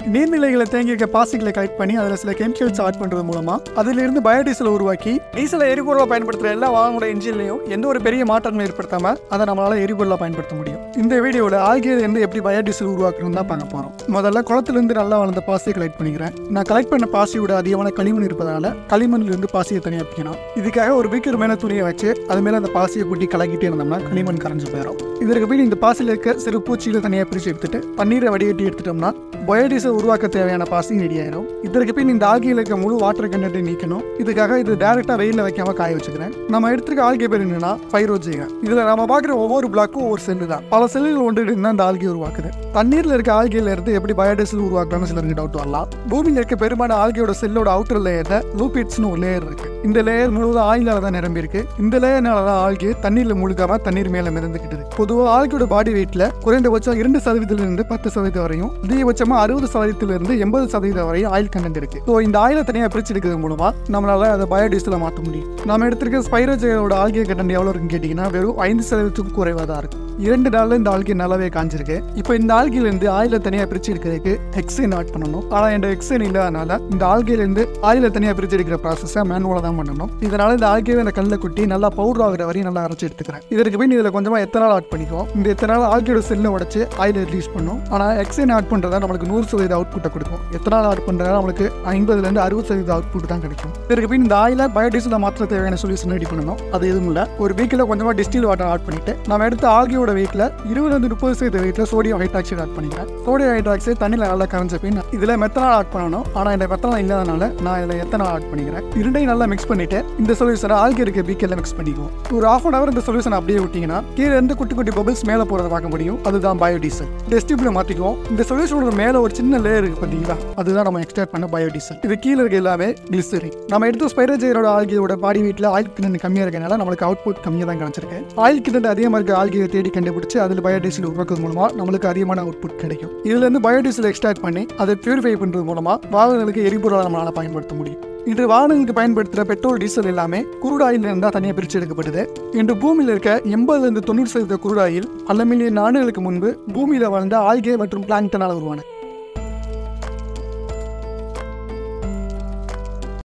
நீர்நிலைகளை தேங்கி இருக்க பாசிகளை கலெக்ட் பண்ணி அதில் சில கெமிக்கல்ஸ் ஆட் பண்ணுறது மூலமா அதிலிருந்து பயோடீசலை உருவாக்கி டீசலை எரிபொருளாக பயன்படுத்துகிற எல்லா வாகனோட இன்ஜின்லையும் எந்த ஒரு பெரிய மாற்றங்களும் ஏற்படுத்தாம அதை நம்மளால எரிபொருளாக பயன்படுத்த முடியும் இந்த வீடியோவில் ஆகியது இருந்து எப்படி பயோடீசல் உருவாக்கணும் தான் பார்க்க போகிறோம் முதல்ல குளத்திலிருந்து நல்லா வளர்ந்த பாசியை கலெக்ட் பண்ணிக்கிறேன் நான் கலெக்ட் பண்ண பாசியோட அதிகமான களிமண் இருப்பதனால களிமண்ணில் இருந்து பாசியை தனியாக பிக்கணும் இதுக்காக ஒரு பீக்கர் மேலே துணியை வச்சு அது மேலே அந்த பாசியை கூட்டி கலக்கிட்டே இருந்தோம்னா களிமண் கரைஞ்சு போயிடும் இதற்கு பின் இந்த பாசியில் இருக்க சிறு பூச்சிகளை தனியாக பிரித்து எடுத்துட்டு தண்ணீரை வடிகட்டி எடுத்துட்டோம்னா பயோடீசல் உருவாக்க தேவையான பாசி ரெடி ஆயிடும் இதற்கு பின் இந்த ஆல்கியில் இருக்க முழு வாட்டர் கண்டென்ட்டை நீக்கணும் இதுக்காக இது டேரெக்டாக வெயிலில் வைக்காம காய வச்சுக்கிறேன் நம்ம எடுத்துருக்க ஆல்கே பேர் என்னன்னா ஃபைரோஜிகா இதில் நம்ம பார்க்குற ஒவ்வொரு பிளாக்கும் ஒவ்வொரு செல்லு தான் பல செல்லுகள் ஒன்று இருந்தால் இந்த ஆல்கே உருவாக்குது தண்ணீரில் இருக்க ஆல்கையில இருந்து எப்படி பயோடீசல் உருவாக்கலாம்னு சிலருக்கு டவுட் வரலாம் பூமியில் இருக்க பெரும்பாலான ஆல்கையோட செல்லோட அவுட்டர் லேயரில் லூபிட்ஸ்னு ஒரு லேயர் இருக்கு இந்த லேயர் முழுவதும் ஆயிலால தான் நிரம்பி இருக்கு இந்த லேயர்னால தான் ஆல்கே தண்ணீர்ல முழுகாம தண்ணீர் மேல மிதந்துக்கிட்டு பொதுவாக ஆல்கையோட பாடி வெயிட்ல குறைந்தபட்சம் இரண்டு சதவீதத்துல இருந்து பத்து சதவீதம் வரையும் அதிகபட்சமா அறுபது சதவீதத்துல இருந்து எண்பது சதவீதம் வரையும் ஆயில் கண்டென்ட் இருக்கு ஸோ இந்த ஆயிலை தனியா பிரிச்சு எடுக்கிறது மூலமா நம்மளால அதை பயோடீசலை மாற்ற முடியும் நம்ம எடுத்திருக்க ஸ்பைரோஜையோட ஆல்கே கண்டென்ட் எவ்வளவு இருக்குன்னு கேட்டீங்கன்னா வெறும் ஐந்து சதவீதத்துக்கும் குறைவாக தான் இருக்கு இரண்டு நாள்ல இந்த ஆல்கே நல்லாவே காஞ்சிருக்கு இப்போ இந்த ஆல்கையில இருந்து ஆயில தனியா பிரிச்சு எடுக்கிறதுக்கு எக்ஸைன் ஆட் பண்ணணும் ஆனா இந்த எக்ஸைன் இல்லாதனால இந்த ஆல்கையில இருந்து ஆயில தனியா பிரிச்சு எடுக்கிற ப்ராசஸை மேனுவலாக தான் பண்ணணும் இதனால இந்த ஆல்கையை இந்த கல்ல குட்டி நல்லா பவுடர் ஆகிற வரையும் நல்லா அரைச்சு எடுத்துக்கிறேன் இதற்கு பின் இதுல கொஞ்சமா எத்தனால் ஆட் பண்ணிக்குவோம் இந்த எத்தனால் ஆல்கையோட செல்லை உடச்சு ஆயில ரிலீஸ் பண்ணும் ஆனா எக்ஸைன் ஆட் பண்றதா நம்மளுக்கு நூறு சதவீத அவுட்புட்டை கொடுக்கும் எத்தனால் ஆட் பண்றதா நம்மளுக்கு ஐம்பதுல இருந்து அறுபது சதவீத அவுட்புட் தான் கிடைக்கும் இதற்கு பின் இந்த ஆயில பயோடீசலை மாற்ற தேவையான சொல்யூஷன் ரெடி பண்ணணும் அது எதுவும் இல்லை ஒரு வீக்கில் கொஞ்சமா டிஸ்டில் வாட்டர் ஆட் பண்ணிட்டு நம்ம எடுத்த ஆல்கையோட வெயிட்ல இருபது இருந்து முப்பது சதவீத வெயிட்ல சோடியம் ஹைட்ராக்சைடு ஆட் பண்ணிக்கிறேன் சோடியம் ஹைட்ராக்சைடு தண்ணியில் நல்லா கரைஞ்ச பின் இதுல மெத்தனால் ஆட் பண்ணணும் ஆனா இந்த மெத்தனால் இல்லாதனால நான் இதுல எத்தனால் ஆட் பண்ணிக்கிறேன் இரண்டையும் நல்லா மிக்ஸ் பண்ணிட்டு இந்த சொல்யூஷனை ஆல்கே இருக்க பீக்கெல்லாம் மிக்ஸ் பண்ணிக்குவோம் ஒரு ஆஃப் அன் அவர் இந்த சொல்யூஷன் அப்படியே விட்டீங்கன்னா கீழே இருந்து குட்டி குட்டி பபிள்ஸ் மேலே போறதை பார்க்க முடியும் அதுதான் பயோடீசல் டெஸ்டிபிள் மாத்திக்குவோம் இந்த சொல்யூஷனோட மேல ஒரு சின்ன லேயர் இருக்கு பாத்தீங்களா அதுதான் நம்ம எக்ஸ்ட்ராக்ட் பண்ண பயோடீசல் இது கீழே இருக்க எல்லாமே கிளிசரின் நம்ம எடுத்த ஸ்பைரஜையரோட ஆல்கியோட பாடி வெயிட்ல ஆயில் கிணறு கம்மியா இருக்கனால நம்மளுக்கு அவுட்புட் கம்மியாக தான் கிடைச்சிருக்கு ஆயில் கிணறு அதிகமாக இருக்க ஆல்கியை தேடி கண்டுபிடிச்சு அதில் பயோடீசல் உருவாக்குறது மூலமா நம்மளுக்கு அதிகமான அவுட்புட் கிடைக்கும் இதுல இருந்து பயோடீசல் எக்ஸ்ட்ராக்ட் பண்ணி அதை பியூரிஃபை பண்றது மூலமா வாகனங்களுக்கு எரிபொருளாக நம்மளால பயன்படுத்த முடியும் இன்று வாகனங்களுக்கு பயன்படுத்துகிற பெட்ரோல் டீசல் எல்லாமே குருடு ஆயில் இருந்தால் தனியாக பிரித்து எடுக்கப்படுது இன்று பூமியில் இருக்க எண்பதுலேருந்து தொண்ணூறு சதவீத குருடு ஆயில் பல மில்லியன் ஆண்டுகளுக்கு முன்பு பூமியில் வாழ்ந்த ஆல்கே மற்றும் பிளாங்டனால் உருவான